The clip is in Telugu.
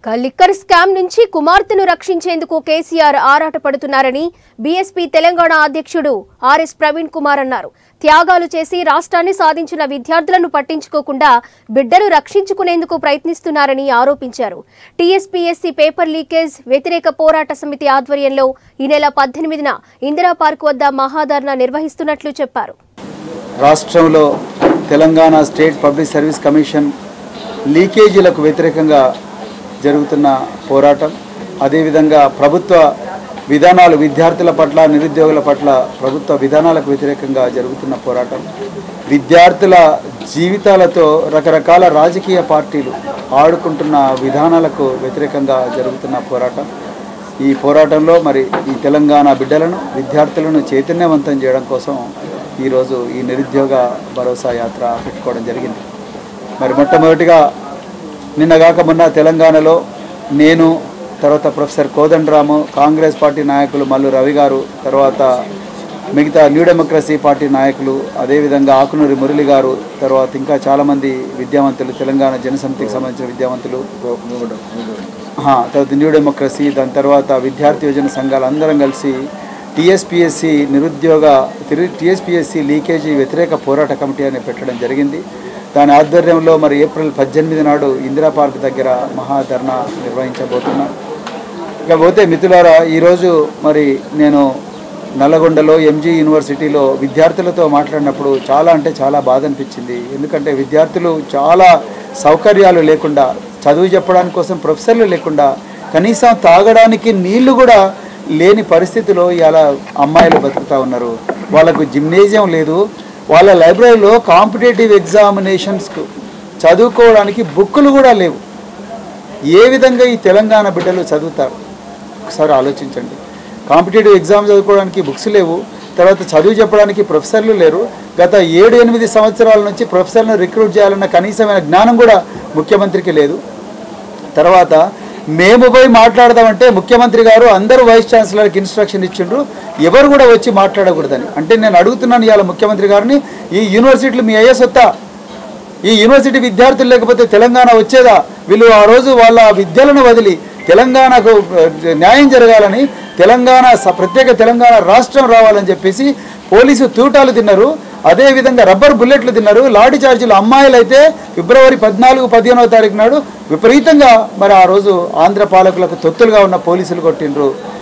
ఇక లిక్కర్ స్కామ్ నుంచి కుమార్తెను రక్షించేందుకు కేసీఆర్ ఆరాటపడుతున్నారని బీఎస్పీ తెలంగాణ అధ్యక్షుడు ఆర్ఎస్ ప్రవీణ్ కుమార్ అన్నారు త్యాగాలు చేసి రాష్ట్రాన్ని సాధించిన విద్యార్థులను పట్టించుకోకుండా బిడ్డను రక్షించుకునేందుకు ప్రయత్నిస్తున్నారని ఆరోపించారు టీఎస్పీఎస్సీ పేపర్ లీకేజ్ వ్యతిరేక పోరాట సమితి ఆధ్వర్యంలో ఈ నెల పద్దెనిమిదిన ఇందిరా పార్క్ వద్ద మహాధర్నా నిర్వహిస్తున్నట్లు చెప్పారు రాష్ట్రంలో Telangana state public service commission లీకేజీలకు వ్యతిరేకంగా జరుగుతున్న పోరాటం అదేవిధంగా ప్రభుత్వ విధానాలు విద్యార్థుల పట్ల నిరుద్యోగుల పట్ల ప్రభుత్వ విధానాలకు వ్యతిరేకంగా జరుగుతున్న పోరాటం విద్యార్థుల జీవితాలతో రకరకాల రాజకీయ పార్టీలు ఆడుకుంటున్న విధానాలకు వ్యతిరేకంగా జరుగుతున్న పోరాటం ఈ పోరాటంలో మరి ఈ తెలంగాణ బిడ్డలను విద్యార్థులను చైతన్యవంతం చేయడం కోసం ఈరోజు ఈ నిరుద్యోగ భరోసా యాత్ర పెట్టుకోవడం జరిగింది మరి మొట్టమొదటిగా నిన్నగాక మొన్న తెలంగాణలో నేను తర్వాత ప్రొఫెసర్ కోదండరాము కాంగ్రెస్ పార్టీ నాయకులు మల్లు రవి గారు తర్వాత మిగతా న్యూ డెమోక్రసీ పార్టీ నాయకులు అదేవిధంగా ఆకునూరి మురళి గారు తర్వాత ఇంకా చాలామంది విద్యావంతులు తెలంగాణ జనసమితికి సంబంధించిన విద్యావంతులు ఆ, తర్వాత న్యూ డెమోక్రసీ దాని తర్వాత విద్యార్థి యోజన సంఘాలు అందరం కలిసి టీఎస్పిఎస్సి నిరుద్యోగ టీఎస్పిఎస్సి లీకేజీ వ్యతిరేక పోరాట కమిటీ అని పెట్టడం జరిగింది దాని ఆధ్వర్యంలో మరి ఏప్రిల్ పద్దెనిమిది నాడు ఇందిరా పార్క్ దగ్గర మహాధర్నా నిర్వహించబోతున్నాం ఇకపోతే మిత్రులారా ఈరోజు మరి నేను నల్లగొండలో ఎంజీ యూనివర్సిటీలో విద్యార్థులతో మాట్లాడినప్పుడు చాలా అంటే చాలా బాధ అనిపించింది ఎందుకంటే విద్యార్థులు చాలా సౌకర్యాలు లేకుండా చదువు చెప్పడానికి కోసం ప్రొఫెసర్లు లేకుండా కనీసం తాగడానికి నీళ్లు కూడా లేని పరిస్థితిలో ఇలా అమ్మాయిలు బతుకుతూ ఉన్నారు వాళ్ళకు జిమ్నేజియం లేదు వాళ్ళ లైబ్రరీలో కాంపిటేటివ్ ఎగ్జామినేషన్స్కు చదువుకోవడానికి బుక్కులు కూడా లేవు ఏ విధంగా ఈ తెలంగాణ బిడ్డలు చదువుతారు ఒకసారి ఆలోచించండి కాంపిటేటివ్ ఎగ్జామ్ చదువుకోవడానికి బుక్స్ లేవు తర్వాత చదువు చెప్పడానికి ప్రొఫెసర్లు లేరు గత ఏడు ఎనిమిది సంవత్సరాల నుంచి ప్రొఫెసర్లను రిక్రూట్ చేయాలన్న కనీసమైన జ్ఞానం కూడా ముఖ్యమంత్రికి లేదు తర్వాత మేము పోయి మాట్లాడదామంటే ముఖ్యమంత్రి గారు అందరూ వైస్ ఛాన్సలర్కి ఇన్స్ట్రక్షన్ ఇచ్చిండ్రు ఎవరు కూడా వచ్చి మాట్లాడకూడదని అంటే నేను అడుగుతున్నాను ఇవాళ ముఖ్యమంత్రి గారిని ఈ యూనివర్సిటీలు మీ అయ్యే సొత్తా ఈ యూనివర్సిటీ విద్యార్థులు లేకపోతే తెలంగాణ వచ్చేదా వీళ్ళు ఆ రోజు వాళ్ళ విద్యలను వదిలి తెలంగాణకు ఆ, న్యాయం జరగాలని తెలంగాణ స- ప్రత్యేక తెలంగాణ రాష్ట్రం రావాలని చెప్పేసి పోలీసు తూటాలు తిన్నారు అదేవిధంగా రబ్బర్ బుల్లెట్లు తిన్నారు లాఠీ చార్జీలు అమ్మాయిలు అయితే ఫిబ్రవరి పద్నాలుగు పదిహేనవ తారీఖు నాడు విపరీతంగా మరి ఆ రోజు ఆంధ్ర పాలకులకు తొత్తులుగా ఉన్న పోలీసులు కొట్టిండ్రు